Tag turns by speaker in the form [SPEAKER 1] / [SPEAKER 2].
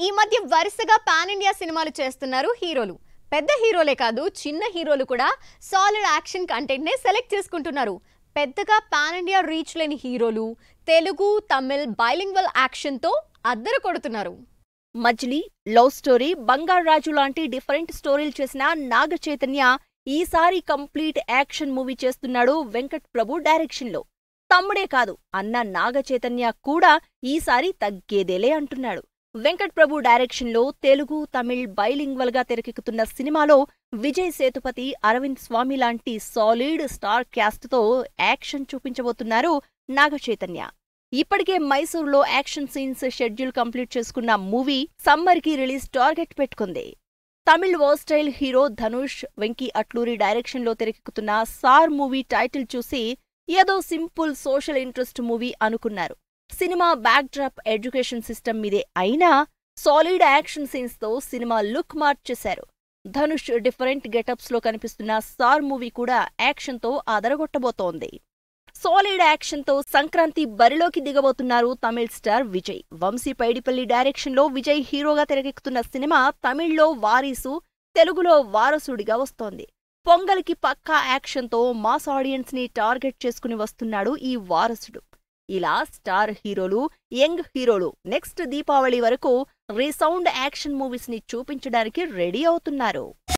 [SPEAKER 1] ఈ మధ్య వరుసగా పాన్ ఇండియా సినిమాలు చేస్తున్నారు హీరోలు పెద్ద హీరోలే కాదు చిన్న హీరోలు కూడా సాలిడ్ యాక్షన్ కంటెంట్ నే సెలెక్ట్ చేసుకుంటున్నారు పెద్దగా పాన్ ఇండియా రీచ్ లేని హీరోలు తెలుగు తమిళ్ బైలింగ్వల్ యాక్షన్ తో అద్దరు కొడుతున్నారు
[SPEAKER 2] మజిలీ లవ్ స్టోరీ బంగారు రాజు లాంటి డిఫరెంట్ స్టోరీలు చేసిన నాగ చైతన్య ఈసారి కంప్లీట్ యాక్షన్ మూవీ చేస్తున్నాడు వెంకట్ ప్రభు డైరెక్షన్లో తమ్ముడే కాదు అన్న నాగ చైతన్య కూడా ఈసారి తగ్గేదేలే అంటున్నాడు వెంకట్ ప్రభు డైరెక్షన్లో తెలుగు తమిళ్ బైలింగ్వల్ గా తెరకెక్కుతున్న సినిమాలో విజయ్ సేతుపతి అరవింద్ స్వామి లాంటి సాలిడ్ స్టార్ క్యాస్ట్తో యాక్షన్ చూపించబోతున్నారు నాగ చైతన్య ఇప్పటికే మైసూర్లో యాక్షన్ సీన్స్ షెడ్యూల్ కంప్లీట్ చేసుకున్న మూవీ సమ్మర్ కి రిలీజ్ టార్గెట్ పెట్టుకుంది తమిళ్ వర్స్టైల్ హీరో ధనుష్ వెంకీ అట్లూరి డైరెక్షన్లో తెరకెక్కుతున్న సార్ మూవీ టైటిల్ చూసి ఏదో సింపుల్ సోషల్ ఇంట్రెస్ట్ మూవీ అనుకున్నారు సినిమా బ్యాక్ డ్రాప్ ఎడ్యుకేషన్ సిస్టమ్ మీదే అయినా సాలిడ్ యాక్షన్ సీన్స్ తో సినిమా లుక్ మార్చేశారు ధనుష్ డిఫరెంట్ గెటప్స్ లో కనిపిస్తున్న సార్ మూవీ కూడా యాక్షన్ తో అదరగొట్టబోతోంది సాలిడ్ యాక్షన్ తో సంక్రాంతి బరిలోకి దిగబోతున్నారు తమిళ్ స్టార్ విజయ్ వంశీ పైడిపల్లి డైరెక్షన్ లో విజయ్ హీరోగా తెరకెక్కుతున్న సినిమా తమిళ్లో వారీసు తెలుగులో వారసుడిగా వస్తోంది పొంగల్కి పక్కా యాక్షన్ తో మాస్ ఆడియన్స్ ని టార్గెట్ చేసుకుని వస్తున్నాడు ఈ వారసుడు ఇలా స్టార్ హీరోలు యంగ్ హీరోలు నెక్స్ట్ దీపావళి వరకు రీసౌండ్ యాక్షన్ మూవీస్ ని చూపించడానికి రెడీ అవుతున్నారు